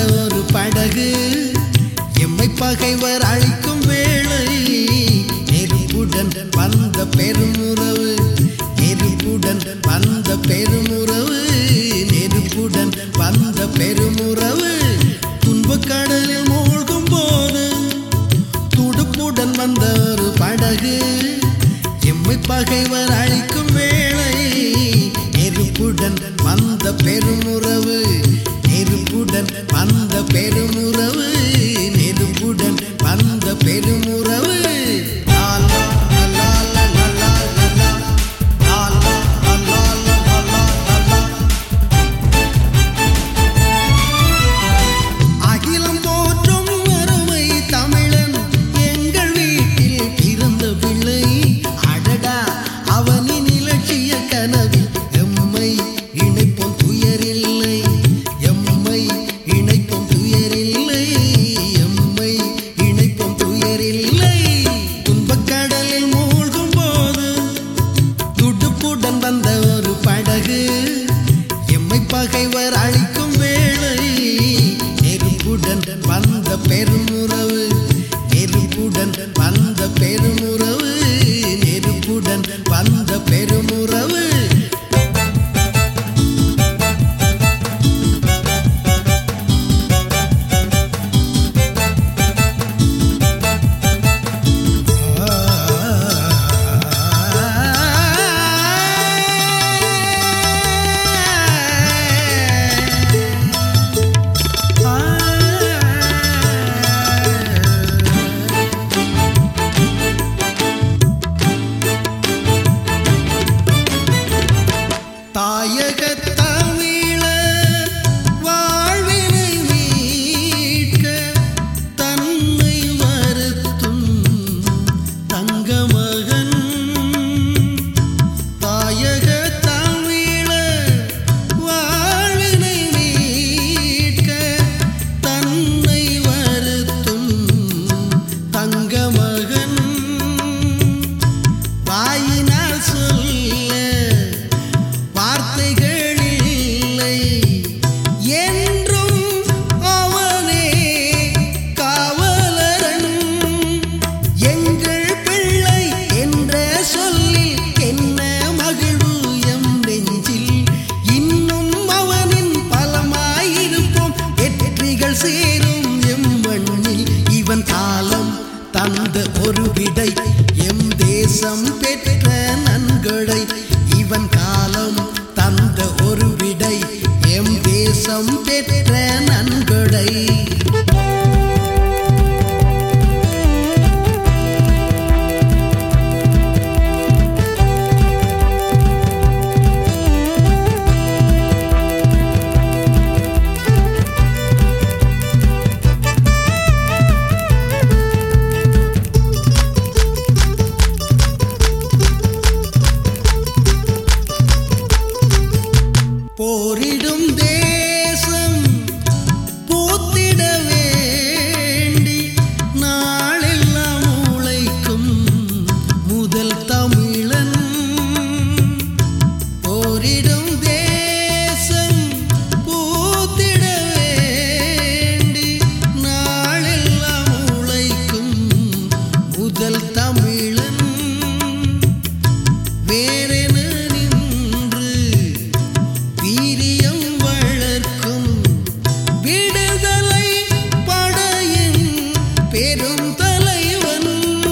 ஒரு படகு எம்மை பகைவர் அழிக்கும் வேளை நெருப்புடன் வந்த பெருமுறவு நெருப்புடன் வந்த பெருமுறவு நெருப்புடன் வந்த பெருமுறவு துன்பக் கடலில் மூழ்கும் போது துடுப்புடன் வந்த ஒரு படகு எம்மை பகைவர் அழிக்கும் வேளை நெருப்புடன் வந்த பெருமுறவு நெருப்புடன் வந்த பெருமுறவு நெருப்புடன் வந்த பெருமுறவு லாலா, லலா, லலா, லலா. லாலா, லலா, லலா, லலா. அகிலம் போற்றும் அருமை தமிழன் எங்கள் வீட்டில் பிறந்த பிள்ளை அடடா அவனின் இலட்சிய கனவில் எம்மை இணைப்போம் துயரில்லை எம்மை இணைப்போம் துயரில்லை எம்மை இணைப்போம் துயரில்லை துன்பக் கடலில் மூழ்கும் போது துடுப்புடன் வந்த ஒரு படகு எம்மை பகைவர் அழிக்கும் வேளை நெருப்புடன் வந்த பெருமுறவு நெருப்புடன் வந்த பெருமுறவு நெருப்புடன் வந்த பெருமுறவு தாயக தமிழ வாழ்வினை மீட்க தன்னை வருத்தும் தங்கமகன் தாயக தமிழ வாழ்வினை மீட்க தன்னை வருத்தும் தங்கமகன் வாயினால் சொல்ல வார்த்தைகள் இல்லை என்றும் அவனே காவலரன் எங்கள் பிள்ளை என்ற சொல்லில் என்ன மகிழ்வு எம் நெஞ்சில் இன்னும் அவனின் பலமாயிருப்போம் வெற்றிகள் சேரும் எம் மண்ணில் இவன் காலம் தந்த ஒரு விடை எம் தேசம் பெற்ற நன்கொடை இவன் காலம் தந்த ஒரு விடை எம் தேசம் பெற்ற நன்கொடை போரிடும் தேசம் பூத்திட வேண்டி நாளெல்லாம் உழைக்கும் முதல் தமிழன் போரிடும் தேசம் பூத்திட வேண்டி நாளெல்லாம் உழைக்கும் முதல் தமிழன் வேறென நின்று வீரியம் வளர்க்கும் விடுதலை படையின் பெரும் தலைவன்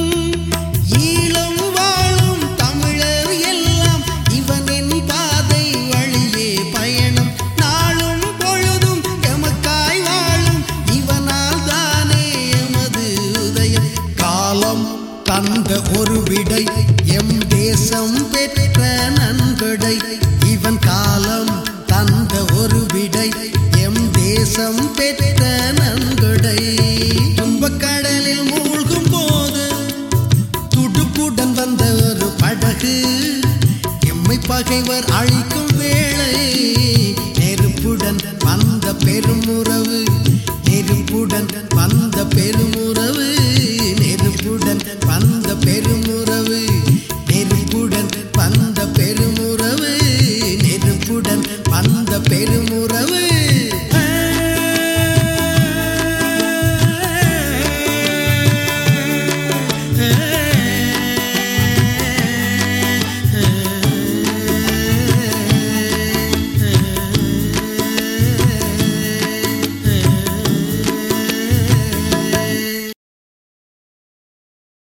ஈழம் வாழும் தமிழர் எல்லாம் இவனின் பாதை வழியே பயணம் நாளும் பொழுதும் எமக்காய் வாழும் இவனால் தானே எமது உதயம் காலம் தந்த ஒரு விடை எம் தேசம் பெற்ற நன்கொடை இவன் காலம் தந்த ஒரு விடை எம் தேசம் பெற்ற நன்கொடை துன்பக் கடலில் மூழ்கும் போது துடுப்புடன் வந்த ஒரு படகு எம்மை பகைவர் அழிக்கும் வேளை